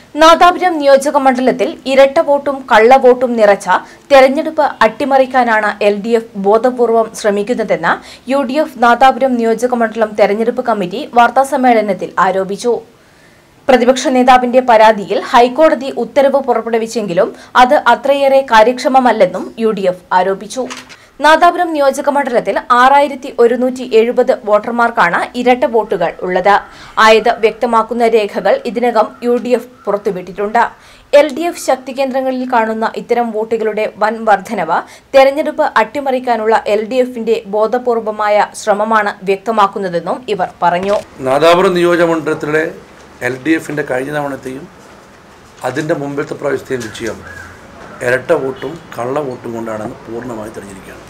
നാദാപുരം നിയോജക മണ്ഡലത്തിൽ ഇരട്ട വോട്ടും കള്ളവോട്ടും നിറച്ച തെരഞ്ഞെടുപ്പ് അട്ടിമറിക്കാനാണ് എൽ ഡി എഫ് ബോധപൂർവം ശ്രമിക്കുന്നതെന്ന് യു ഡി എഫ് നാദാപുരം നിയോജക മണ്ഡലം തെരഞ്ഞെടുപ്പ് കമ്മിറ്റി വാർത്താസമ്മേളനത്തിൽ ആരോപിച്ചു പ്രതിപക്ഷ നേതാവിന്റെ പരാതിയിൽ ഹൈക്കോടതി ഉത്തരവ് പുറപ്പെടുവിച്ചെങ്കിലും അത് അത്രയേറെ കാര്യക്ഷമമല്ലെന്നും യു ഡി എഫ് ആരോപിച്ചു നാദാപുരം നിയോജക മണ്ഡലത്തിൽ ആറായിരത്തി ഒരുന്നൂറ്റി എഴുപത് വോട്ടർമാർക്കാണ് ഇരട്ട വോട്ടുകൾ ഉള്ളത് ആയത് വ്യക്തമാക്കുന്ന രേഖകൾ ഇതിനകം യു ഡി എഫ് പുറത്തുവിട്ടിട്ടുണ്ട് എൽ ഡി എഫ് ശക്തി കേന്ദ്രങ്ങളിൽ കാണുന്ന ഇത്തരം വോട്ടുകളുടെ വൻ വർധനവ് തെരഞ്ഞെടുപ്പ് അട്ടിമറിക്കാനുള്ള എൽ ഡി എഫിന്റെ ബോധപൂർവമായ ശ്രമമാണ് വ്യക്തമാക്കുന്നതെന്നും ഇവർ പറഞ്ഞു നാദാപുരം നിയോജകമണ്ഡലത്തിലെ എൽ ഡി എഫിൻ്റെ കഴിഞ്ഞ തവണത്തെയും അതിൻ്റെ മുമ്പത്തെ പ്രാവശ്യത്തെയും വിജയം ഇരട്ട വോട്ടും കള്ള വോട്ടും കൊണ്ടാണെന്ന് പൂർണ്ണമായി തെളിഞ്ഞിരിക്കുകയാണ്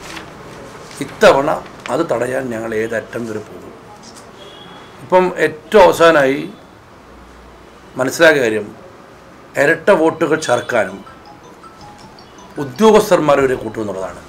ഇത്തവണ അത് തടയാൻ ഞങ്ങൾ ഏതറ്റം വരെ പോകും ഇപ്പം ഏറ്റവും അവസാനമായി മനസ്സിലാക്കിയ കാര്യം ഇരട്ട വോട്ടുകൾ ചേർക്കാനും ഉദ്യോഗസ്ഥന്മാർ വരെ കൂട്ടുമെന്നുള്ളതാണ്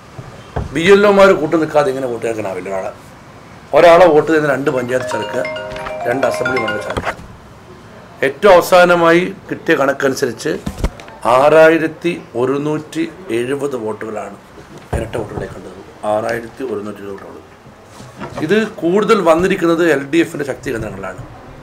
ബി എൽ ഒമാർ കൂട്ടു നിൽക്കാതെ ഇങ്ങനെ വോട്ട് ചേർക്കാനാവില്ല ഒരാളെ ഒരാളെ വോട്ട് ചെയ്യുന്ന രണ്ട് പഞ്ചായത്ത് ചേർക്കുക രണ്ട് അസംബ്ലി മണ്ഡലം ചേർക്കുക ഏറ്റവും അവസാനമായി കിട്ടിയ കണക്കനുസരിച്ച് ആറായിരത്തി ഒരുന്നൂറ്റി എഴുപത് വോട്ടുകളാണ് ഇരട്ട വോട്ടുകളെ കണ്ടത് ആറായിരത്തി ഒരുന്നൂറ്റി എഴുപത് വോട്ടുകൾ ഇത് കൂടുതൽ വന്നിരിക്കുന്നത് എൽ ഡി എഫിൻ്റെ ശക്തി കേന്ദ്രങ്ങളിലാണ്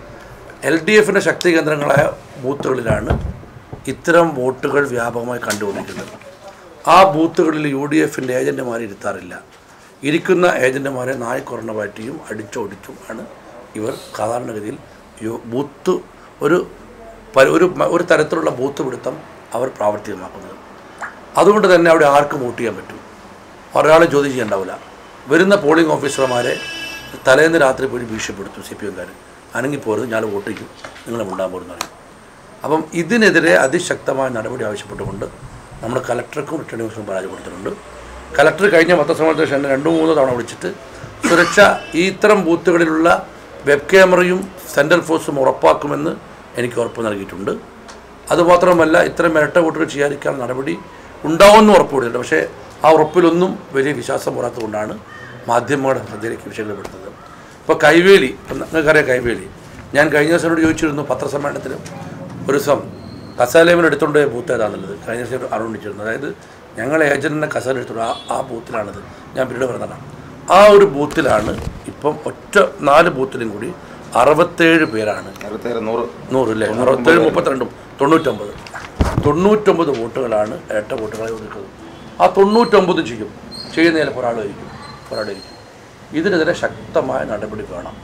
എൽ ഡി എഫിൻ്റെ ശക്തി കേന്ദ്രങ്ങളായ ബൂത്തുകളിലാണ് ഇത്തരം വോട്ടുകൾ വ്യാപകമായി കണ്ടുകൊണ്ടിരിക്കുന്നത് ആ ബൂത്തുകളിൽ യു ഡി എഫിൻ്റെ ഏജൻറ്റുമാരെ ഇരുത്താറില്ല ഇരിക്കുന്ന ഏജൻറ്റുമാരെ നായ്ക്കൊറണ പാറ്റിയും അടിച്ചോടിച്ചും ആണ് ഇവർ സാധാരണഗതിയിൽ യു- ബൂത്ത് ഒരു പ- ഒരു മ- ഒരു തരത്തിലുള്ള ബൂത്ത് പിടുത്തം അവർ പ്രാവർത്തികമാക്കുന്നത് അതുകൊണ്ട് തന്നെ അവിടെ ആർക്കും വോട്ട് ചെയ്യാൻ പറ്റും ഒരാളെ ചോദ്യം ചെയ്യണ്ടാവില്ല വരുന്ന പോളിംഗ് ഓഫീസർമാരെ തലേന്ന് രാത്രി പോയി ഭീഷണിപ്പെടുത്തും സി പി എംകാർ അനങ്ങി പോരുത് ഞാൻ വോട്ട് ചെയ്യും നിങ്ങളെ ഉണ്ടാകാൻ പോരുന്ന പറയും അപ്പം ഇതിനെതിരെ അതിശക്തമായ നടപടി ആവശ്യപ്പെട്ടുകൊണ്ട് നമ്മൾ കലക്ടർക്കും റിട്ടേണിംഗ് ഓഫീസറും പരാതി കൊടുത്തിട്ടുണ്ട് കലക്ടർ കഴിഞ്ഞ പത്രസമ്മേളനത്തിന് ശേഷം രണ്ടു മൂന്നോ തവണ വിളിച്ചിട്ട് സുരക്ഷ ഈ ഇത്തരം ബൂത്തുകളിലുള്ള വെബ് ക്യാമറയും സെൻട്രൽ ഫോഴ്സും ഉറപ്പാക്കുമെന്ന് എനിക്ക് ഉറപ്പ് നൽകിയിട്ടുണ്ട് അതുമാത്രമല്ല ഇത്തരം ഇരട്ട വോട്ടുകൾ ചെയ്യാതിരിക്കാൻ നടപടി ഉണ്ടാവുമെന്ന് ഉറപ്പ് കൊടുത്തിട്ടുണ്ട് പക്ഷേ ആ ഉറപ്പിലൊന്നും വലിയ വിശ്വാസം പോരാത്തതുകൊണ്ടാണ് മാധ്യമങ്ങളുടെ ശ്രദ്ധയിലേക്ക് വിഷയങ്ങൾ പെടുന്നത് ഇപ്പോൾ കൈവേലി ഇപ്പം നിങ്ങൾക്കറിയാം കൈവേലി ഞാൻ കഴിഞ്ഞ ദിവസം എന്നോട് ചോദിച്ചിരുന്നു പത്രസമ്മേളനത്തിൽ ഒരു ദിവസം കസാലേമൻ എടുത്തുകൊണ്ട് പോയ ബൂത്ത് ഏതാണെന്നുള്ളത് കഴിഞ്ഞ ദിവസം അറിവിച്ചിരുന്നു അതായത് ഞങ്ങൾ ഏജൻറ്റിനെ കസാല എടുത്തുകൊണ്ട് ആ ആ ബൂത്തിലാണത് ഞാൻ പിന്നീട് പറഞ്ഞതാണ് ആ ഒരു ബൂത്തിലാണ് ഇപ്പം ഒറ്റ നാല് ബൂത്തിലും കൂടി അറുപത്തേഴ് പേരാണ് അറുപത്തേഴ് നൂറ് നൂറില്ലേ അറുപത്തേഴ് മുപ്പത്തിരണ്ടും തൊണ്ണൂറ്റൊമ്പത് തൊണ്ണൂറ്റൊമ്പത് വോട്ടുകളാണ് ഇരട്ട വോട്ടുകളായി ഒതുക്കുന്നത് ആ തൊണ്ണൂറ്റൊമ്പത് ചെയ്യും ചെയ്യുന്നതിൽ ഒരാളായിരിക്കും ഒരാളായിരിക്കും ഇതിനെതിരെ ശക്തമായ നടപടി വേണം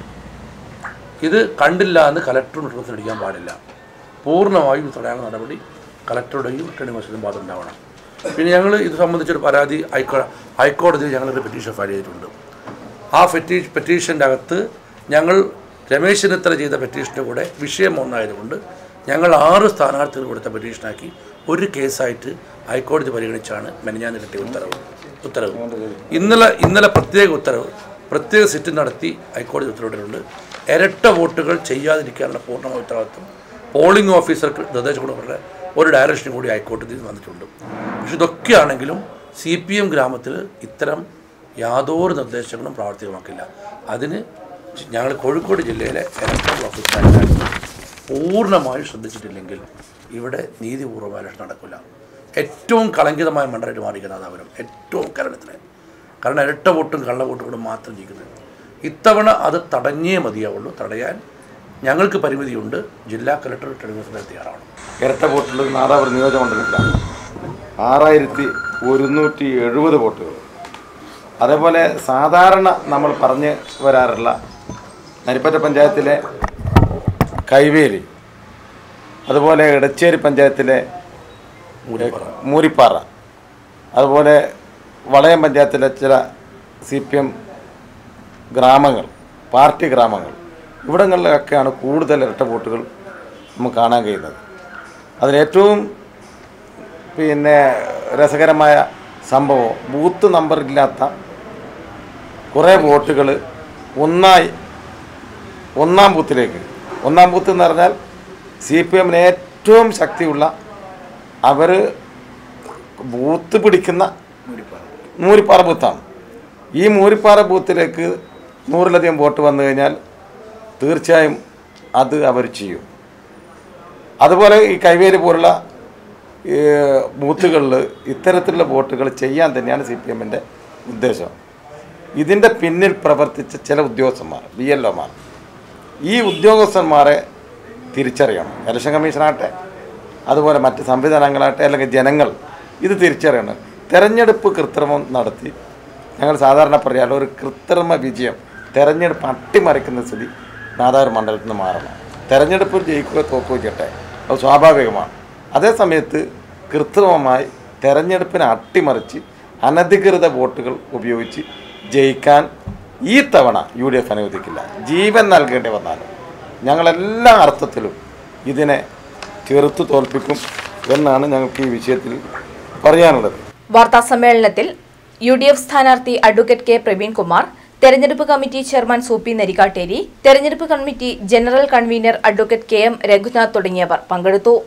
ഇത് കണ്ടില്ല എന്ന് കലക്ടറും നോട്ടീസ് അടിക്കാൻ പാടില്ല പൂർണ്ണമായും ഇത് തടയാനുള്ള നടപടി കലക്ടറുടെയും റിട്ടേണിംഗ് ഓഫീസറും ഭാഗത്ത് ഉണ്ടാവണം പിന്നെ ഞങ്ങൾ ഇത് സംബന്ധിച്ചൊരു പരാതി ഹൈക്കോ ഹൈക്കോടതിയിൽ ഞങ്ങളൊരു പെറ്റീഷൻ ഫയൽ ചെയ്തിട്ടുണ്ട് ആ പെറ്റീ പെറ്റീഷൻ്റെ അകത്ത് ഞങ്ങൾ രമേശ് ചെന്നിത്തല ചെയ്ത പെറ്റീഷൻ്റെ കൂടെ വിഷയം ഒന്നായതുകൊണ്ട് ഞങ്ങൾ ആറ് സ്ഥാനാർത്ഥികൾ കൊടുത്ത പെറ്റീഷനാക്കി ഒരു കേസായിട്ട് ഹൈക്കോടതി പരിഗണിച്ചാണ് മെനഞ്ഞാന്ന് കിട്ടിയ ഉത്തരവ് ഉത്തരവ് ഇന്നലെ ഇന്നലെ പ്രത്യേക ഉത്തരവ് പ്രത്യേക സിറ്റ് നടത്തി ഹൈക്കോടതി ഉത്തരവിട്ടിട്ടുണ്ട് ഇരട്ട വോട്ടുകൾ ചെയ്യാതിരിക്കാനുള്ള പൂർണ്ണമായ ഉത്തരവാദിത്വം പോളിംഗ് ഓഫീസർക്ക് നിർദ്ദേശം കൊടുക്കുന്ന ഒരു ഡയറക്ഷൻ കൂടി ഹൈക്കോടതിയിൽ വന്നിട്ടുണ്ട് പക്ഷെ ഇതൊക്കെയാണെങ്കിലും സി പി എം ഗ്രാമത്തിൽ ഇത്തരം യാതൊരു നിർദ്ദേശങ്ങളും പ്രാവർത്തികമാക്കില്ല അതിന് ഞങ്ങൾ കോഴിക്കോട് ജില്ലയിലെ ഇലക്ട്രൽ ഓഫീസറായിട്ട് പൂർണ്ണമായും ശ്രദ്ധിച്ചിട്ടില്ലെങ്കിൽ ഇവിടെ നീതിപൂർവ്വമായ ഇലക്ഷൻ നടക്കില്ല ഏറ്റവും കളങ്കിതമായ മണ്ഡലമായിട്ട് മാറിയിരിക്കുന്ന നാദാപുരം ഏറ്റവും കേരളത്തിലെ കാരണം ഇരട്ട വോട്ടും കള്ള വോട്ടുകളും മാത്രം ജയിക്കുന്നത് ഇത്തവണ അത് തടഞ്ഞേ മതിയാവുള്ളൂ തടയാൻ ഞങ്ങൾക്ക് പരിമിതിയുണ്ട് ജില്ലാ കലക്ടർ റിട്ടേണിംഗ് തയ്യാറാണ് ഇരട്ട വോട്ടുള്ളത് നാദാപുരം നിയോജകമണ്ഡലത്തിലാണ് ആറായിരത്തി ഒരുന്നൂറ്റി എഴുപത് വോട്ടുകൾ അതേപോലെ സാധാരണ നമ്മൾ പറഞ്ഞ് വരാറുള്ള നരിപ്പറ്റ പഞ്ചായത്തിലെ കൈവേലി അതുപോലെ ഇടച്ചേരി പഞ്ചായത്തിലെ മൂരിപ്പാറ അതുപോലെ വളയം പഞ്ചായത്തിലെ ചില സി പി എം ഗ്രാമങ്ങൾ പാർട്ടി ഗ്രാമങ്ങൾ ഇവിടങ്ങളിലൊക്കെയാണ് കൂടുതൽ ഇരട്ട വോട്ടുകൾ നമുക്ക് കാണാൻ കഴിയുന്നത് അതിലേറ്റവും പിന്നെ രസകരമായ സംഭവം ബൂത്ത് നമ്പർ ഇല്ലാത്ത കുറേ വോട്ടുകൾ ഒന്നായി ഒന്നാം ബൂത്തിലേക്ക് ഒന്നാം ബൂത്ത് എന്ന് പറഞ്ഞാൽ സി പി എമ്മിന് ഏറ്റവും ശക്തിയുള്ള അവർ ബൂത്ത് പിടിക്കുന്ന മൂരിപ്പാറ ബൂത്താണ് ഈ മൂരിപ്പാറ ബൂത്തിലേക്ക് നൂറിലധികം വോട്ട് വന്നു കഴിഞ്ഞാൽ തീർച്ചയായും അത് അവർ ചെയ്യും അതുപോലെ ഈ കൈവേര് പോലുള്ള ഈ ബൂത്തുകളിൽ ഇത്തരത്തിലുള്ള വോട്ടുകൾ ചെയ്യാൻ തന്നെയാണ് സി പി എമ്മിൻ്റെ ഉദ്ദേശം ഇതിൻ്റെ പിന്നിൽ പ്രവർത്തിച്ച ചില ഉദ്യോഗസ്ഥന്മാർ ബി എൽ ഒമാർ ഈ ഉദ്യോഗസ്ഥന്മാരെ തിരിച്ചറിയണം ഇലക്ഷൻ കമ്മീഷനാകട്ടെ അതുപോലെ മറ്റ് സംവിധാനങ്ങളാകട്ടെ അല്ലെങ്കിൽ ജനങ്ങൾ ഇത് തിരിച്ചറിയണം തെരഞ്ഞെടുപ്പ് കൃത്രിമം നടത്തി ഞങ്ങൾ സാധാരണ പറയാനുള്ള ഒരു കൃത്രിമ വിജയം തെരഞ്ഞെടുപ്പ് അട്ടിമറിക്കുന്ന സ്ഥിതി നാദാപുരം മണ്ഡലത്തിൽ നിന്ന് മാറണം തെരഞ്ഞെടുപ്പിൽ ജയിക്കുകയോ തോക്കുകയോ ചെയ്യട്ടെ അത് സ്വാഭാവികമാണ് അതേ സമയത്ത് കൃത്രിമമായി തെരഞ്ഞെടുപ്പിനെ അട്ടിമറിച്ച് അനധികൃത വോട്ടുകൾ ഉപയോഗിച്ച് ജയിക്കാൻ ഈ തവണ യു ഡി എഫ് അനുവദിക്കില്ല ജീവൻ നൽകേണ്ടി വന്നാലും ഞങ്ങളെല്ലാ അർത്ഥത്തിലും ഇതിനെ ചെറുത്തു തോൽപ്പിക്കും എന്നാണ് ഞങ്ങൾക്ക് ഈ വിഷയത്തിൽ പറയാനുള്ളത് വാർത്താ സമ്മേളനത്തിൽ യു ഡി എഫ് സ്ഥാനാർത്ഥി അഡ്വക്കേറ്റ് കെ പ്രവീൺകുമാർ തെരഞ്ഞെടുപ്പ് കമ്മിറ്റി ചെയർമാൻ സൂപ്പി നരിക്കാട്ടേരി തെരഞ്ഞെടുപ്പ് committee general convener advocate K M Raghunath തുടങ്ങിയവർ പങ്കെടുത്തു